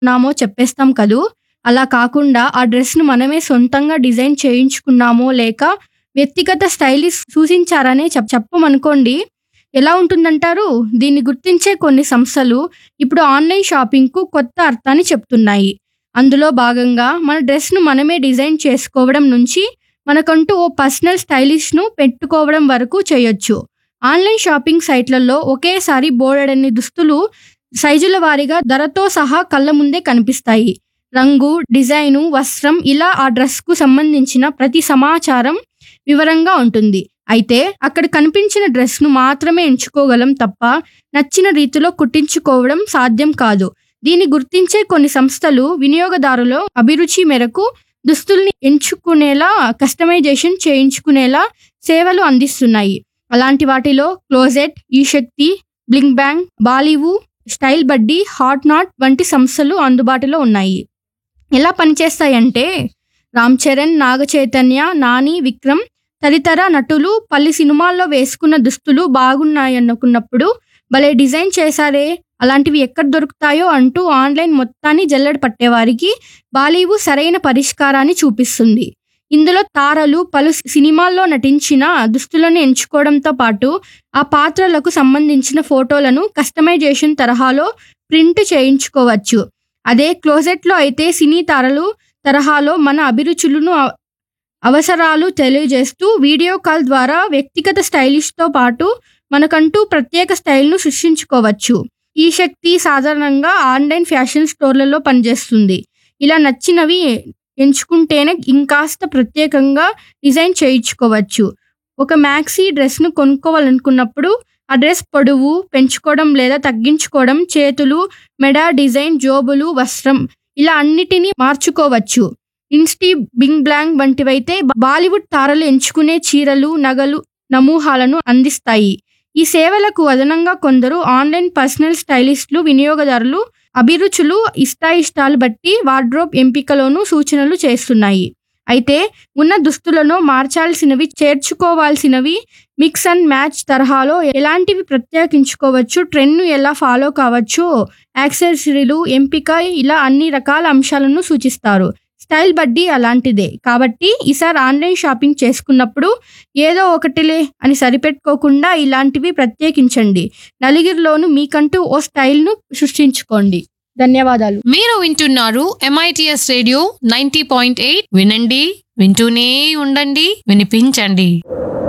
నామో చెప్పేస్తాం కదూ అలా కాకుండా ఆ డ్రెస్ను మనమే సొంతంగా డిజైన్ చేయించుకున్నామో లేక వ్యక్తిగత స్టైలిస్ట్ సూచించారనే చెప్ చెప్పమనుకోండి ఎలా ఉంటుందంటారు దీన్ని గుర్తించే కొన్ని సంస్థలు ఇప్పుడు ఆన్లైన్ షాపింగ్కు కొత్త అర్థాన్ని చెప్తున్నాయి అందులో భాగంగా మన డ్రెస్ను మనమే డిజైన్ చేసుకోవడం నుంచి మనకంటూ ఓ పర్సనల్ స్టైలిష్ను పెట్టుకోవడం వరకు చేయొచ్చు ఆన్లైన్ షాపింగ్ సైట్లలో ఒకేసారి బోలెడన్ని దుస్తులు సైజుల వారీగా ధరతో సహా కళ్ళ ముందే కనిపిస్తాయి రంగు డిజైను వస్త్రం ఇలా ఆ డ్రెస్కు సంబంధించిన ప్రతి సమాచారం వివరంగా ఉంటుంది అయితే అక్కడ కనిపించిన డ్రెస్ను మాత్రమే ఎంచుకోగలం తప్ప నచ్చిన రీతిలో కుట్టించుకోవడం సాధ్యం కాదు దీన్ని గుర్తించే కొన్ని సంస్థలు వినియోగదారుల అభిరుచి మేరకు దుస్తుల్ని ఎంచుకునేలా కస్టమైజేషన్ చేయించుకునేలా సేవలు అందిస్తున్నాయి అలాంటి వాటిలో క్లోజెట్ ఈ Shakti blink bang Bollywood style buddy hot not వంటి సంస్థలు అందుబాటులో ఉన్నాయి ఎలా పనిచేస్తాయంటే రామ్ చరణ్ నాగ చైతన్య నాని విక్రమ్ తదితర నటులు పలు సినిమాల్లో వేసుకున్న దుస్తులు బాగున్నాయనుకున్నప్పుడు భలే డిజైన్ చేశారే అలాంటివి ఎక్కడ దొరుకుతాయో అంటూ ఆన్లైన్ మొత్తాన్ని జల్లెడ పట్టేవారికి బాలీవు సరైన పరిష్కారాన్ని చూపిస్తుంది ఇందులో తారలు పలు సినిమాల్లో నటించిన దుస్తులను ఎంచుకోవడంతో పాటు ఆ పాత్రలకు సంబంధించిన ఫోటోలను కస్టమైజేషన్ తరహాలో ప్రింట్ చేయించుకోవచ్చు అదే క్లోజెట్లో అయితే సినీ తారలు తరహాలో మన అభిరుచులను అవ- అవసరాలు తెలియజేస్తూ వీడియో కాల్ ద్వారా వ్యక్తిగత స్టైలిష్తో పాటు మనకంటూ ప్రత్యేక స్టైల్ను సృష్టించుకోవచ్చు ఈ శక్తి సాధారణంగా ఆన్లైన్ ఫ్యాషన్ స్టోర్లలో పనిచేస్తుంది ఇలా నచ్చినవి ఎంచుకుంటేనే ఇంకాస్త ప్రత్యేకంగా డిజైన్ చేయించుకోవచ్చు ఒక మ్యాక్సీ డ్రెస్ను కొనుక్కోవాలనుకున్నప్పుడు ఆ డ్రెస్ పొడవు పెంచుకోవడం లేదా తగ్గించుకోవడం చేతులు మెడ డిజైన్ జోబులు వస్త్రం ఇలా అన్నిటినీ మార్చుకోవచ్చు ఇన్స్టీ బింగ్ బ్లాంగ్ వంటివైతే బాలీవుడ్ తారలు ఎంచుకునే చీరలు నగలు నమూహాలను అందిస్తాయి ఈ సేవలకు అదనంగా కొందరు ఆన్లైన్ పర్సనల్ స్టైలిస్టులు వినియోగదారులు అభిరుచులు ఇష్టాయిష్టాలు బట్టి వార్డ్రోబ్ ఎంపికలోనూ సూచనలు చేస్తున్నాయి అయితే ఉన్న దుస్తులను మార్చాల్సినవి చేర్చుకోవాల్సినవి మిక్స్ అండ్ మ్యాచ్ తరహాలో ఎలాంటివి ప్రత్యేకించుకోవచ్చు ట్రెండ్ను ఎలా ఫాలో కావచ్చు యాక్సెసరీలు ఎంపిక ఇలా అన్ని రకాల అంశాలను సూచిస్తారు స్టైల్ బడ్డీ అలాంటిదే కాబట్టి ఈసారి ఆన్లైన్ షాపింగ్ చేసుకున్నప్పుడు ఏదో ఒకటిలే అని సరిపెట్టుకోకుండా ఇలాంటివి ప్రత్యేకించండి నలుగురిలోనూ మీకంటూ ఓ స్టైల్ను సృష్టించుకోండి ధన్యవాదాలు మీరు వింటున్నారు MITS radio ninety point eight వినండి వింటూనే ఉండండి వినిపించండి